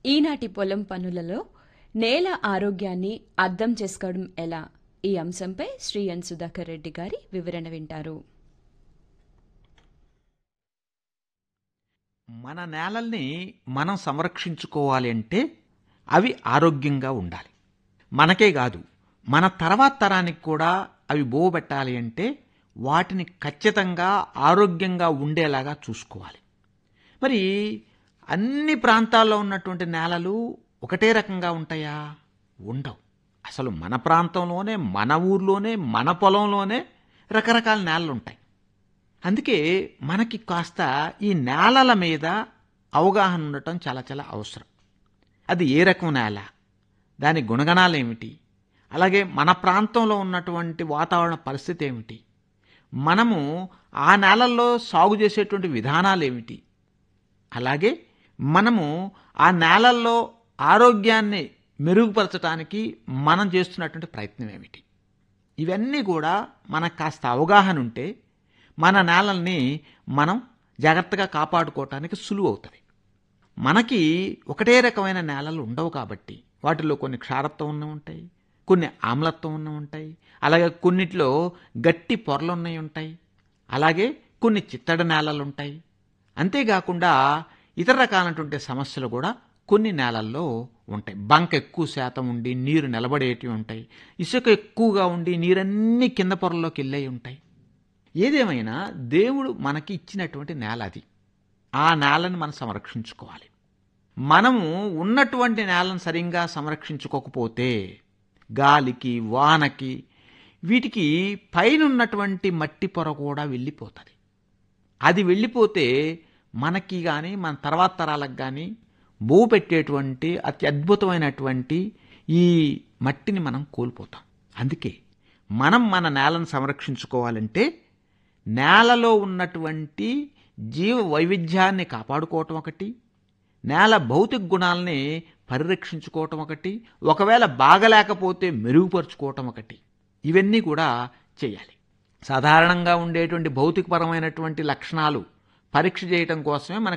ఈనాటి పొలం పనులలో నేల ఆరోగ్యాన్ని అర్థం చేసుకోవడం ఎలా ఈ అంశంపై శ్రీ ఎన్ సుధాకర్ రెడ్డి గారి వివరణ వింటారు మన నేలల్ని మనం సంరక్షించుకోవాలి అంటే అవి ఆరోగ్యంగా ఉండాలి మనకే కాదు మన తర్వాత తరానికి కూడా అవి బోబెట్టాలి అంటే వాటిని ఖచ్చితంగా ఆరోగ్యంగా ఉండేలాగా చూసుకోవాలి మరి అన్ని ప్రాంతాల్లో ఉన్నటువంటి నేలలు ఒకటే రకంగా ఉంటాయా ఉండవు అసలు మన ప్రాంతంలోనే మన ఊర్లోనే మన పొలంలోనే రకరకాల నేలలు ఉంటాయి అందుకే మనకి కాస్త ఈ నేలల మీద అవగాహన ఉండటం చాలా చాలా అవసరం అది ఏ రకం నేల దాని గుణగణాలు ఏమిటి అలాగే మన ప్రాంతంలో ఉన్నటువంటి వాతావరణ పరిస్థితి ఏమిటి మనము ఆ నేలల్లో సాగు చేసేటువంటి విధానాలు ఏమిటి అలాగే మనము ఆ నేలల్లో ఆరోగ్యాన్ని మెరుగుపరచడానికి మనం చేస్తున్నటువంటి ప్రయత్నం ఏమిటి ఇవన్నీ కూడా మనకు కాస్త అవగాహన ఉంటే మన నేలల్ని మనం జాగ్రత్తగా కాపాడుకోవటానికి సులువు అవుతుంది మనకి ఒకటే రకమైన నేలలు ఉండవు కాబట్టి వాటిలో కొన్ని క్షారత్వం ఉన్న ఉంటాయి కొన్ని ఆమ్లత్వం ఉన్న ఉంటాయి అలాగే కొన్నిట్లో గట్టి పొరలు ఉన్నాయి ఉంటాయి అలాగే కొన్ని చిత్తడి నేలలు ఉంటాయి అంతేకాకుండా ఇతర రకాలైనటువంటి సమస్యలు కూడా కొన్ని నేలల్లో ఉంటాయి బంక ఎక్కువ శాతం ఉండి నీరు నిలబడేటివి ఉంటాయి ఇసుక ఎక్కువగా ఉండి నీరన్నీ కింద పొరల్లోకి వెళ్ళే ఉంటాయి ఏదేమైనా దేవుడు మనకి ఇచ్చినటువంటి నేల అది ఆ నేలని మనం సంరక్షించుకోవాలి మనము ఉన్నటువంటి నేలను సరిగ్గా సంరక్షించుకోకపోతే గాలికి వానకి వీటికి పైన ఉన్నటువంటి మట్టి పొర కూడా వెళ్ళిపోతుంది అది వెళ్ళిపోతే మనకి కానీ మన తర్వాత తరాలకు కానీ బో పెట్టేటువంటి అతి అద్భుతమైనటువంటి ఈ మట్టిని మనం కోల్పోతాం అందుకే మనం మన నేలను సంరక్షించుకోవాలంటే నేలలో ఉన్నటువంటి జీవ వైవిధ్యాన్ని కాపాడుకోవటం ఒకటి నేల భౌతిక గుణాలని పరిరక్షించుకోవటం ఒకటి ఒకవేళ బాగలేకపోతే మెరుగుపరుచుకోవటం ఒకటి ఇవన్నీ కూడా చేయాలి సాధారణంగా ఉండేటువంటి భౌతికపరమైనటువంటి లక్షణాలు పరీక్ష చేయటం కోసమే మనకు